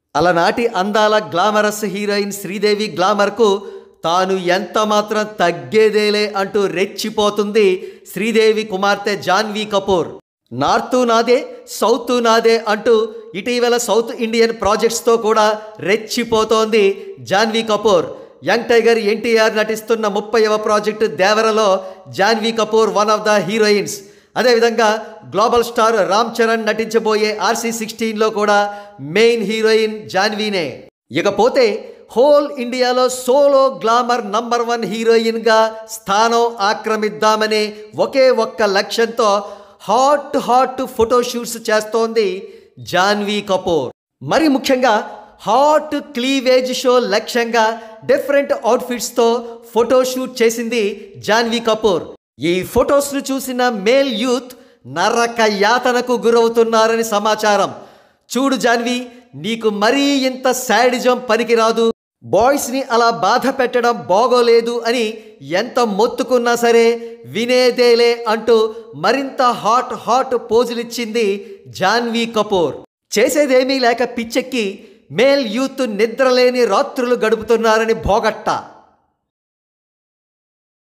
అలనాటి అందాల glamorous heroine Sridevi గ్లామర్కు తాను ఎంత మాత్రం తగ్గేదేలే అంటూ రెచ్చిపోతుంది శ్రీదేవి కుమార్తె జాన్వీ కపూర్ నార్తు నాదే సౌత్ నాదే అంటూ ఇటీవల సౌత్ ఇండియన్ ప్రాజెక్ట్స్తో కూడా రెచ్చిపోతోంది జాన్వీ కపూర్ యంగ్ టైగర్ ఎన్టీఆర్ నటిస్తున్న ముప్పైవ ప్రాజెక్టు దేవరలో Janhvi Kapoor one of the heroines అదేవిధంగా గ్లోబల్ స్టార్ రామ్ చరణ్ నటించబోయే ఆర్సీ సిక్స్టీన్లో కూడా మెయిన్ హీరోయిన్ జాన్వీనే ఇకపోతే హోల్ ఇండియాలో సోలో గ్లామర్ నంబర్ వన్ హీరోయిన్గా స్థానం ఆక్రమిద్దామనే ఒకే ఒక్క లక్ష్యంతో హాట్ హాట్ ఫోటోషూట్స్ చేస్తోంది జాన్వీ కపూర్ మరి ముఖ్యంగా హాట్ క్లీవేజ్ షో లక్ష్యంగా డిఫరెంట్ అవుట్ఫిట్స్తో ఫోటోషూట్ చేసింది జాన్వీ కపూర్ ఈ ఫొటోస్ను చూసిన మేల్ యూత్ నరక యాతనకు గురవుతున్నారని సమాచారం చూడు జాన్వి నీకు మరీ ఇంత శాడిజం పనికిరాదు బాయ్స్ని అలా బాధ పెట్టడం బాగోలేదు అని ఎంత మొత్తుకున్నా సరే వినేదేలే అంటూ మరింత హాట్ హాట్ పోజులిచ్చింది జాన్వీ కపూర్ చేసేదేమీ లేక పిచ్చెక్కి మేల్ యూత్ నిద్రలేని రాత్రులు గడుపుతున్నారని భోగట్ట